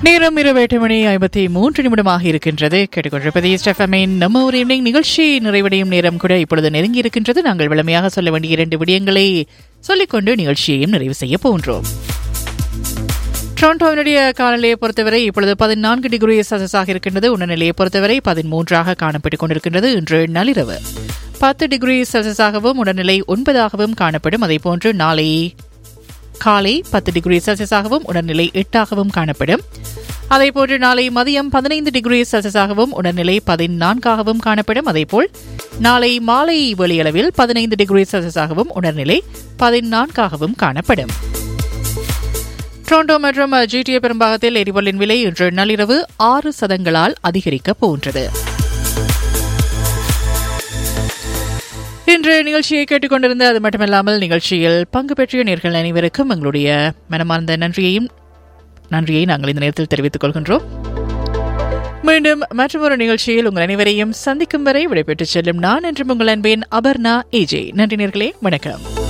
நேரம் இரவு எட்டு மணி ஐம்பத்தி மூன்று நிமிடமாக இருக்கின்றது கேட்டுக்கொண்டிருப்பது ஸ்டெஃபமின் நம்ம ஒரு ஈவினிங் நிகழ்ச்சி நிறைவடையும் நேரம் கூட இப்பொழுது நெருங்கி இருக்கின்றது நாங்கள் வளமையாக சொல்ல வேண்டிய இரண்டு விடயங்களை சொல்லிக்கொண்டு நிகழ்ச்சியையும் நிறைவு செய்ய போன்றோம் டொரண்டோவினுடைய காலநிலையை பொறுத்தவரை இப்பொழுது பதினான்கு டிகிரி செல்சியஸாக இருக்கின்றது உணர்நிலையை பொறுத்தவரை பதிமூன்றாக காணப்பட்டுக் கொண்டிருக்கின்றது இன்று நள்ளிரவு பத்து டிகிரி செல்சியஸாகவும் உடல்நிலை ஒன்பதாகவும் காணப்படும் அதேபோன்று நாளை காலை பத்து டிகிரி செல்சியஸாகவும் உடல்நிலை எட்டாகவும் காணப்படும் அதேபோன்று நாளை மதியம் பதினைந்து டிகிரி செல்சியஸாகவும் உடல்நிலை பதினான்காகவும் காணப்படும் அதேபோல் நாளை மாலை வெளியளவில் பதினைந்து டிகிரி செல்சியஸாகவும் உடல்நிலை பதினான்காகவும் காணப்படும் டொரண்டோ மற்றும் ஜிடிஏ பெரும்பாகத்தில் எரிபொருளின் விலை இன்று நள்ளிரவு ஆறு சதங்களால் அதிகரிக்கப் போன்றது இன்று நிகழ்ச்சியை கேட்டுக்கொண்டிருந்த அது மட்டுமல்லாமல் நிகழ்ச்சியில் பங்கு பெற்றிய நேர்கள் அனைவருக்கும் எங்களுடைய மனமார்ந்த நன்றியையும் நன்றியை நாங்கள் இந்த நேரத்தில் தெரிவித்துக் கொள்கின்றோம் மீண்டும் மற்றொரு நிகழ்ச்சியில் உங்கள் அனைவரையும் சந்திக்கும் வரை விடைபெற்றுச் செல்லும் நான் என்றும் உங்கள் அன்பேன் அபர்ணா ஏஜே நன்றி நேர்களே வணக்கம்